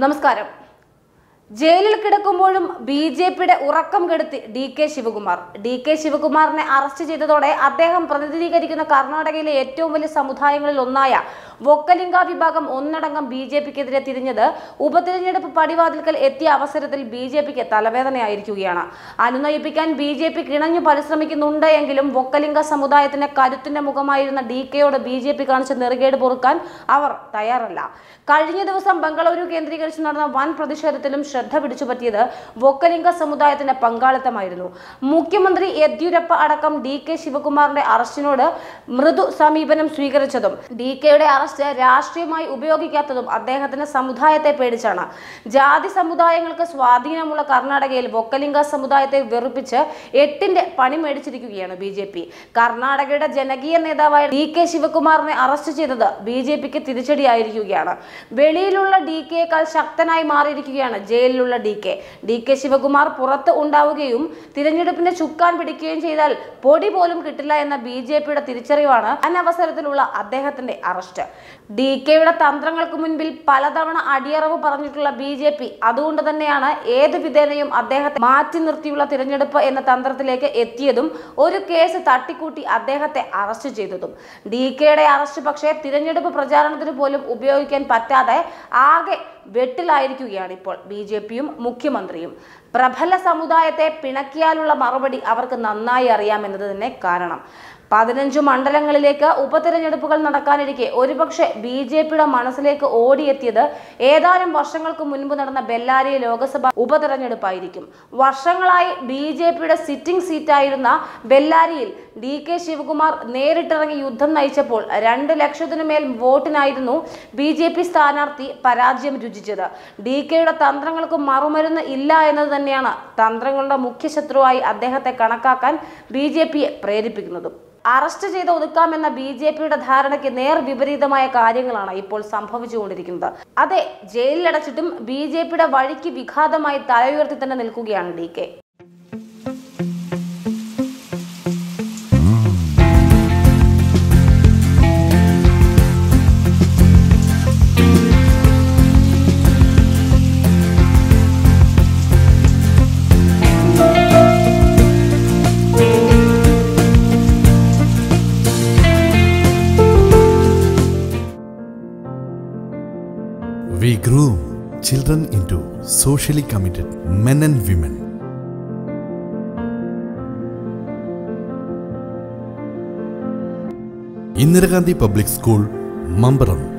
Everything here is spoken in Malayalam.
നമസ്കാരം ജയിലിൽ കിടക്കുമ്പോഴും ബി ജെ പിയുടെ ഉറക്കം കെടുത്തി D K Shivakumar D K ശിവകുമാറിനെ അറസ്റ്റ് ചെയ്തതോടെ അദ്ദേഹം പ്രതിനിധീകരിക്കുന്ന കർണാടകയിലെ ഏറ്റവും വലിയ സമുദായങ്ങളിൽ ഒന്നായ വൊക്കലിംഗ വിഭാഗം ഒന്നടങ്കം ബി ജെ പിക്കെതിരെ തിരിഞ്ഞത് ഉപതിരഞ്ഞെടുപ്പ് പടിവാതിൽക്കൽ എത്തിയ അവസരത്തിൽ ബി ജെ പിക്ക് തലവേദനയായിരിക്കുകയാണ് അനുനയിപ്പിക്കാൻ ബി ജെ പി കിണഞ്ഞു പരിശ്രമിക്കുന്നുണ്ട് എങ്കിലും വൊക്കലിംഗ സമുദായത്തിന്റെ കരുത്തിന്റെ മുഖമായിരുന്ന ഡി കെയോട് ബി ജെ പി കാണിച്ച നെറുകേട് പൊറുക്കാൻ അവർ തയ്യാറല്ല കഴിഞ്ഞ ദിവസം ബംഗളൂരു കേന്ദ്രീകരിച്ച് നടന്ന വൻ പ്രതിഷേധത്തിലും ശ്രദ്ധ പിടിച്ചുപറ്റിയത് വൊക്കലിംഗ സമുദായത്തിന്റെ പങ്കാളിത്തമായിരുന്നു മുഖ്യമന്ത്രി യെദ്യൂരപ്പ അടക്കം ഡി കെ ശിവകുമാറിന്റെ അറസ്റ്റിനോട് മൃദു സമീപനം സ്വീകരിച്ചതും ഡി കെയുടെ അറസ്റ്റ് രാഷ്ട്രീയമായി ഉപയോഗിക്കാത്തതും അദ്ദേഹത്തിന്റെ സമുദായത്തെ പേടിച്ചാണ് ജാതി സമുദായങ്ങൾക്ക് സ്വാധീനമുള്ള കർണാടകയിൽ വൊക്കലിംഗ സമുദായത്തെ വെറുപ്പിച്ച് എട്ടിന്റെ പണി മേടിച്ചിരിക്കുകയാണ് ബി ജെ പി കർണാടകയുടെ ജനകീയ നേതാവായ ഡി കെ ശിവകുമാറിനെ അറസ്റ്റ് ചെയ്തത് ബി ജെ പിക്ക് തിരിച്ചടിയായിരിക്കുകയാണ് വെളിയിലുള്ള ഡി കെയേക്കാൾ ശക്തനായി മാറിയിരിക്കുകയാണ് ജയിലിലുള്ള D K D K Shivakumar പുറത്ത് ഉണ്ടാവുകയും തിരഞ്ഞെടുപ്പിന്റെ ചുക്കാൻ പിടിക്കുകയും ചെയ്താൽ പൊടി പോലും കിട്ടില്ല എന്ന ബി ജെ പിയുടെ തിരിച്ചറിവാണ് അനവസരത്തിലുള്ള അദ്ദേഹത്തിന്റെ അറസ്റ്റ് ഡി കെയുടെ തന്ത്രങ്ങൾക്ക് മുൻപിൽ പലതവണ അടിയറവ് പറഞ്ഞിട്ടുള്ള ബി ജെ പി അതുകൊണ്ട് തന്നെയാണ് ഏത് വിധേനയും അദ്ദേഹത്തെ മാറ്റി നിർത്തിയുള്ള തിരഞ്ഞെടുപ്പ് എന്ന തന്ത്രത്തിലേക്ക് എത്തിയതും ഒരു കേസ് തട്ടിക്കൂട്ടി അദ്ദേഹത്തെ അറസ്റ്റ് ചെയ്തതും ഡി കെയുടെ അറസ്റ്റ് പക്ഷേ തിരഞ്ഞെടുപ്പ് പ്രചാരണത്തിന് പോലും ഉപയോഗിക്കാൻ പറ്റാതെ ആകെ വെട്ടിലായിരിക്കുകയാണ് ഇപ്പോൾ ബി ജെ പിയും മുഖ്യമന്ത്രിയും പ്രബല സമുദായത്തെ പിണക്കിയാലുള്ള മറുപടി അവർക്ക് നന്നായി അറിയാമെന്നത് തന്നെ കാരണം പതിനഞ്ചു മണ്ഡലങ്ങളിലേക്ക് ഉപതെരഞ്ഞെടുപ്പുകൾ നടക്കാനിരിക്കെ ഒരുപക്ഷെ ബി ജെ പിയുടെ മനസ്സിലേക്ക് ഓടിയെത്തിയത് ഏതാനും വർഷങ്ങൾക്ക് മുൻപ് നടന്ന ബെല്ലാരി ലോക്സഭ ഉപതെരഞ്ഞെടുപ്പായിരിക്കും വർഷങ്ങളായി ബി ജെ പിയുടെ സിറ്റിംഗ് സീറ്റായിരുന്ന ബെല്ലാരിയിൽ ഡി കെ ശിവകുമാർ നേരിട്ടിറങ്ങി യുദ്ധം നയിച്ചപ്പോൾ രണ്ട് ലക്ഷത്തിനു മേൽ വോട്ടിനായിരുന്നു ബി ജെ പി സ്ഥാനാർത്ഥി പരാജയം രുചിച്ചത് ഡി കെയുടെ തന്ത്രങ്ങൾക്ക് മറുമരുന്ന് ഇല്ല എന്നത് തന്നെയാണ് തന്ത്രങ്ങളുടെ മുഖ്യ ശത്രുവായി അദ്ദേഹത്തെ കണക്കാക്കാൻ ബി ജെ പിയെ പ്രേരിപ്പിക്കുന്നതും അറസ്റ്റ് ചെയ്ത് ഒതുക്കാമെന്ന ബി ജെ പിയുടെ ധാരണയ്ക്ക് നേർ വിപരീതമായ കാര്യങ്ങളാണ് ഇപ്പോൾ സംഭവിച്ചുകൊണ്ടിരിക്കുന്നത് അതെ ജയിലിലടച്ചിട്ടും ബി ജെ പിയുടെ വഴിക്ക് വിഘാതമായി തലയുയർത്തി തന്നെ നിൽക്കുകയാണ് D K We groom children into socially committed men and women. Indira Gandhi public school Mambaram